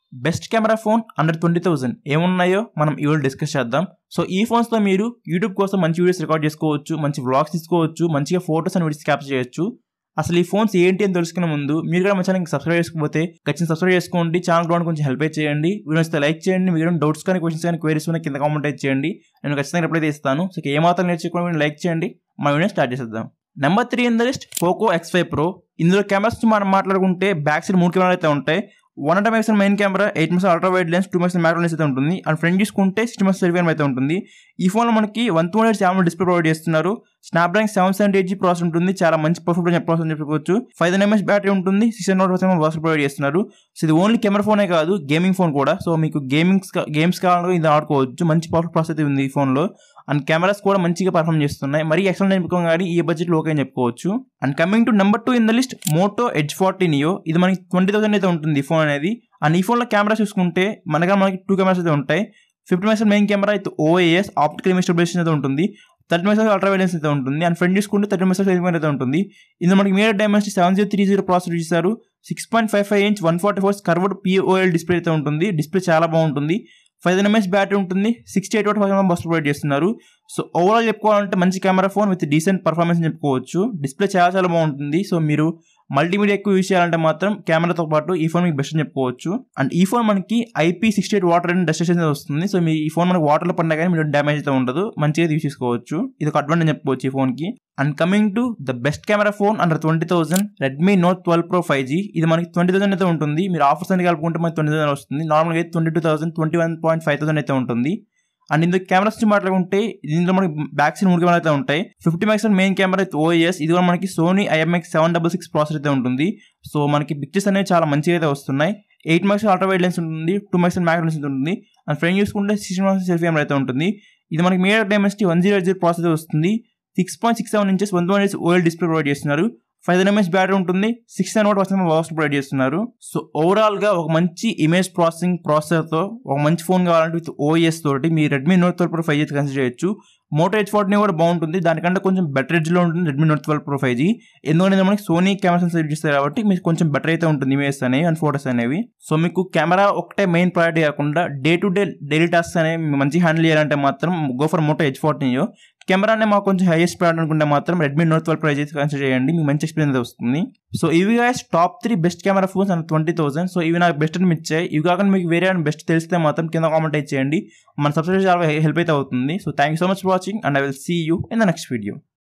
best camera phone under twenty thousand ఏమున్నాయో మనం ఈ వీడియో డిస్కస్ చేద్దాం సో ఈ ఫోన్స్తో మీరు యూట్యూబ్ కోసం మంచి వీడియోస్ రికార్డ్ చేసుకోవచ్చు మంచి వ్లాగ్స్ తీసుకోవచ్చు మంచిగా ఫోటోస్ అండ్ వీడియోస్ క్యాప్చర్ చేయొచ్చు అసలు ఈ ఫోన్స్ ఏంటి అని తెలుసుకునే ముందు మీరు కూడా మా ఛానల్కి సబ్స్క్రైబ్ చేసుకోకపోతే ఖచ్చితంగా సబ్స్క్రైబ్ చేసుకోండి ఛానల్ గ్రౌండ్ కొంచెం హెల్ప్ అయితే చేయండి వీడియోస్ లైక్ చేయండి మీరు డౌట్స్ కానీ క్వశ్చన్స్ కానీ క్వైరీస్ కానీ కింద కామెంట్ అయితే చేయండి నేను ఖచ్చితంగా రిప్లై ఇస్తాను సో ఇక ఏమాత్రం నేర్చుకోండి మీరు లైక్ చేయండి మా వీడియో స్టార్ట్ చేసేద్దాం number three in the list Poco X five pro ఇందులో కెమెరాస్ మనం మాట్లాడుకుంటే బ్యాక్ సైడ్ మూడు కెమెరాలు అయితే ఉంటాయి వన్ అండ్ మెక్స్ main camera eight mess ultra wide lens two mess macro lens అయితే ఉంటుంది అండ్ ఫ్రంట్ చూసుకుంటే సిక్స్ మెక్స్ సెల్ఫీ అయితే ఉంటుంది ఈ ఫోన్లో మనకి one two hundred seven display provide చేస్తున్నారు Snapdragon seven seventy eight G process ఉంటుంది చాలా మంచి పర్ఫెక్ట్ ప్రాసెస్ అని చెప్పుకోవచ్చు ఫైవ్ ఎంఎస్ బ్యాటరీ ఉంటుంది six hundred percent water provide చేస్తున్నారు సో ఇది ఓన్లీ కెమెరా ఫోనే కాదు గేమింగ్ ఫోన్ కూడా సో మీకు గేమింగ్ గేమ్స్ కావాలంటే ఇది ఆడుకోవచ్చు మంచి పర్ఫెక్ట్ ప్రాసెస్ అయితే ఉంది ఈ ఫోన్లో అండ్ కెమెరాస్ కూడా మంచిగా పర్ఫామ్ చేస్తున్నాయి మరీ ఎక్సలెంట్ చెప్పుకోం కానీ ఈ బడ్జెట్ ఓకే అని చెప్పుకోవచ్చు and coming to number two in the list Moto Edge forty Neo ఇది మనకి ట్వంటీ థౌసండ్ అయితే ఉంటుంది ఈ ఫోన్ అనేది అండ్ ఈ ఫోన్లో కెమెరా చూసుకుంటే మనగా మనకి టూ కెమెరాస్ అయితే ఉంటాయి ఫిఫ్టీ మెక్స్ మెయిన్ కెమెరా అయితే ఓఏఎస్ ఆప్టికల్ ఇమేజ్ స్టెబిలేషన్ అయితే ఉంటుంది థర్టీ మెక్స్ అల్ట్రా వైలెన్స్ అయితే ఉంటుంది అండ్ ఫ్రంట్ చూసుకుంటే థర్టీ మెక్స్ అయితే ఉంటుంది ఇందులో మనకి media Dimensity seven zero three zero process చేశారు six point five five inch one forty four curved POL display అయితే ఉంటుంది డిస్ప్లే చాలా బాగుంటుంది ఫైవ్ ఎంఎస్ బ్యాటరీ ఉంటుంది sixty eight watt five bus provide చేస్తున్నారు సో ఓవరాల్ చెప్పుకోవాలంటే మంచి camera phone with decent performance అని చెప్పుకోవచ్చు డిస్ప్లే చాలా చాలా బాగుంటుంది సో మీరు మల్టీమీడియా ఎక్కువ యూస్ చేయాలంటే మాత్రం కెమెరాతో పాటు ఈ ఫోన్ మీకు బెస్ట్ అని చెప్పుకోవచ్చు అండ్ ఈ ఫోన్ మనకి IP sixty eight water and డెస్టేషన్ వస్తుంది సో మీ ఈ ఫోన్ మనకి వాటర్లో పడినా కానీ మీరు డ్యామేజ్ అయితే ఉండదు మంచిగా యూస్ చేసుకోవచ్చు ఇది ఒక అడ్వాంటేజ్ చెప్పుకోవచ్చు ఈ ఫోన్కి and coming to the best camera phone under twenty thousand Redmi Note twelve Pro five G ఇది మనకి ట్వంటీ థౌసండ్ అయితే ఉంటుంది మీరు ఆఫర్స్ అన్ని కలుపుకుంటే మనకి ట్వంటీ థౌసండ్ వస్తుంది నార్మల్గా అయితే twenty two thousand twenty one point five thousand అయితే ఉంటుంది అండ్ ఇందులో కెమెరాస్ నుంచి మాట్లాడుకుంటే దీంట్లో మనకి బ్యాక్ సైడ్ మూడు కెమెరా అయితే ఉంటాయి ఫిఫ్టీ మెక్స్ మెయిన్ కెమెరా అయితే ఓఎస్ ఇది కూడా మనకి Sony IMX seven double six process అయితే ఉంటుంది సో మనకి పిక్చర్స్ అనేవి చాలా మంచిగా అయితే వస్తున్నాయి eight mess ultra wide lens ఉంటుంది టూ మెక్స్ మ్యాక్రో లెన్స్ ఉంటుంది అండ్ ఫ్రంట్ చూసుకుంటే సిక్స్టీ మెక్స్ సెల్ఫీ కెమెరా అయితే ఉంటుంది ఇది మనకి media Dimensity one zero zero process వస్తుంది six point six seven inches one one OL display provide చేస్తున్నారు five MS battery ఉంటుంది six and percent vast provide చేస్తున్నారు సో ఓవరాల్ గా ఒక మంచి ఇమేజ్ ప్రాసెసింగ్ ప్రాసెసర్ తో ఒక మంచి ఫోన్ కావాలంటే విత్ ఓఎస్ తోటి మీ Redmi Note twelve Pro five G consider చేయొచ్చు మోటో హెచ్ ఫార్టీ కూడా బాగుంటుంది దానికంటే కొంచెం బెటర్ ఎడ్జ్ లో ఉంటుంది Redmi Note twelve Pro five G ఎందుకంటే మనకి సోనీ కెమెరా సెలెక్ట్ చేస్తారు కాబట్టి మీకు కొంచెం బెటర్ అయితే ఉంటుంది ఇమేజ్ అనేవి అండ్ ఫోటోస్ అనేవి సో మీకు కెమెరా ఒకటే మెయిన్ ప్రయారిటీ కాకుండా day to day daily task అనేవి మంచి హ్యాండిల్ చేయాలంటే మాత్రం గో ఫర్ మోటో హెచ్ ఫార్టీయో కెమెరానే మాకు కొంచెం హైయెస్ట్ ప్రయారిటీ అనుకుంటే మాత్రం రెడ్మీ నోట్ ట్వెల్వ్ ప్రైజ్ అయితే కన్సిడర్ చేయండి మీకు మంచి ఎక్స్పీరియన్స్ వస్తుంది సో ఇవి guys top three best camera phones and twenty thousand so ఇవి నాకు బెస్ట్ అని ఇచ్చాయి ఇవి కాకుండా మీకు వేరే బెస్ట్ తెలిస్తే మాత్రం కింద కామెంట్ అయితే చేయండి మన సబ్స్క్రైబ్ చాలా హెల్ప్ అయితే అవుతుంది so thank you so much for watching and I will see you in the next video